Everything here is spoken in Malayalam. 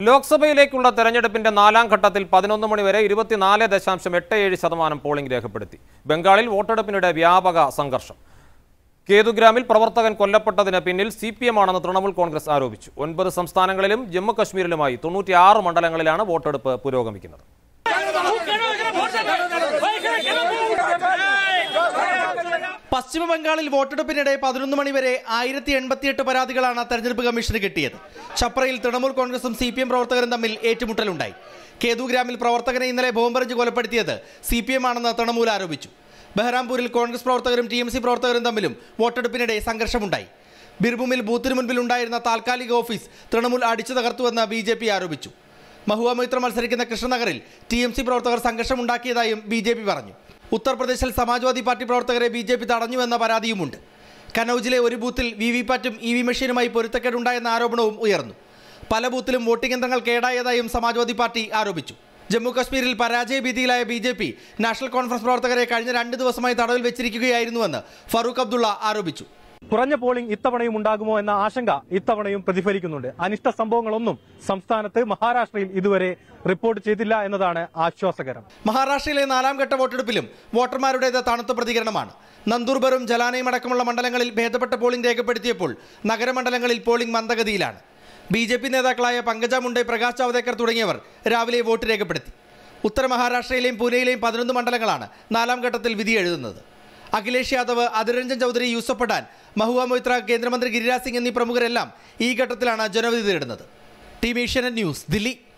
ലോക്സഭയിലേക്കുള്ള തെരഞ്ഞെടുപ്പിന്റെ നാലാം ഘട്ടത്തിൽ പതിനൊന്ന് മണിവരെ ഇരുപത്തിനാല് ദശാംശം എട്ട് ഏഴ് ശതമാനം പോളിംഗ് രേഖപ്പെടുത്തി ബംഗാളിൽ വോട്ടെടുപ്പിനിടെ വ്യാപക സംഘർഷം കേതുഗ്രാമിൽ പ്രവർത്തകൻ കൊല്ലപ്പെട്ടതിന് പിന്നിൽ സി പി എം ആണെന്ന് തൃണമൂൽ കോൺഗ്രസ് ആരോപിച്ചു ഒൻപത് സംസ്ഥാനങ്ങളിലും ജമ്മു കശ്മീരിലുമായി തൊണ്ണൂറ്റിയാറ് മണ്ഡലങ്ങളിലാണ് വോട്ടെടുപ്പ് പുരോഗമിക്കുന്നത് പശ്ചിമ ബംഗാളിൽ വോട്ടെടുപ്പിനിടെ പതിനൊന്ന് മണിവരെ ആയിരത്തി എൺപത്തിയെട്ട് പരാതികളാണ് തെരഞ്ഞെടുപ്പ് കമ്മീഷന് കിട്ടിയത് ഛപ്രയിൽ തൃണമൂൽ കോൺഗ്രസും സി പി എം പ്രവർത്തകരും തമ്മിൽ ഏറ്റുമുട്ടലുണ്ടായി കേതുഗ്രാമിൽ പ്രവർത്തകനെ ഇന്നലെ ബോംബെറിഞ്ഞ് കൊലപ്പെടുത്തിയത് സി പി എം ആണെന്ന് തൃണമൂൽ ആരോപിച്ചു ബഹ്റാംപൂരിൽ കോൺഗ്രസ് പ്രവർത്തകരും ടി എം സി പ്രവർത്തകരും തമ്മിലും വോട്ടെടുപ്പിനിടെ സംഘർഷമുണ്ടായി ബിർഭൂമിൽ ബൂത്തിന് മുൻപിൽ ഉണ്ടായിരുന്ന താൽക്കാലിക ഓഫീസ് തൃണമൂൽ അടിച്ചു തകർത്തുവെന്ന് ബി ജെ പി ആരോപിച്ചു മഹുവ മൈത്ര മത്സരിക്കുന്ന കൃഷ്ണനഗറിൽ ടി എം സി പ്രവർത്തകർ സംഘർഷമുണ്ടാക്കിയതായും ബി ജെ പി പറഞ്ഞു ഉത്തർപ്രദേശിൽ സമാജ്വാദി പാർട്ടി പ്രവർത്തകരെ ബി ജെ പി തടഞ്ഞുവെന്ന പരാതിയുമുണ്ട് കനൌജിലെ ഒരു ബൂത്തിൽ വി വി പാറ്റും ഇ വി മെഷീനുമായി പൊരുത്തക്കേടുണ്ടായെന്ന ആരോപണവും ഉയർന്നു പല ബൂത്തിലും വോട്ടിംഗ് യന്ത്രങ്ങൾ കേടായതായും സമാജ്വാദി പാർട്ടി ആരോപിച്ചു ജമ്മു കശ്മീരിൽ പരാജയ ഭീതിയിലായ BJP National Conference പ്രവർത്തകരെ കഴിഞ്ഞ രണ്ട് ദിവസമായി തടവിൽ വെച്ചിരിക്കുകയായിരുന്നുവെന്ന് ഫറൂഖ് അബ്ദുള്ള ആരോപിച്ചു കുറഞ്ഞ പോളിംഗ് ഇത്തവണയും ഉണ്ടാകുമോ എന്ന ആശങ്ക ഇത്തവണയും പ്രതിഫലിക്കുന്നുണ്ട് അനിഷ്ട സംഭവങ്ങളൊന്നും സംസ്ഥാനത്ത് മഹാരാഷ്ട്രയിൽ ഇതുവരെ റിപ്പോർട്ട് ചെയ്തില്ല എന്നതാണ് ആശ്വാസകരം മഹാരാഷ്ട്രയിലെ നാലാം ഘട്ട വോട്ടെടുപ്പിലും വോട്ടർമാരുടേത് തണുത്ത പ്രതികരണമാണ് നന്ദൂർബറും ജലാനയും അടക്കമുള്ള മണ്ഡലങ്ങളിൽ ഭേദപ്പെട്ട പോളിംഗ് രേഖപ്പെടുത്തിയപ്പോൾ നഗരമണ്ഡലങ്ങളിൽ പോളിംഗ് മന്ദഗതിയിലാണ് ബി ജെ പി നേതാക്കളായ പങ്കജ മുണ്ടെ പ്രകാശ് ജാവ്ദേക്കർ തുടങ്ങിയവർ രാവിലെ വോട്ട് രേഖപ്പെടുത്തി ഉത്തര മഹാരാഷ്ട്രയിലെയും പൂനെയിലെയും പതിനൊന്ന് മണ്ഡലങ്ങളാണ് നാലാം ഘട്ടത്തിൽ വിധി എഴുതുന്നത് അഖിലേഷ് യാദവ് അതിരഞ്ജൻ ചൗധരി യൂസഫ് പഠാൻ മഹുവ മൊയ്ത്ര കേന്ദ്രമന്ത്രി ഗിരിരാജ് സിംഗ് എന്നീ പ്രമുഖരെല്ലാം ഈ ഘട്ടത്തിലാണ് ജനവിധി തേടുന്നത് ടീം ഏഷ്യാനെറ്റ് ന്യൂസ് ദില്ലി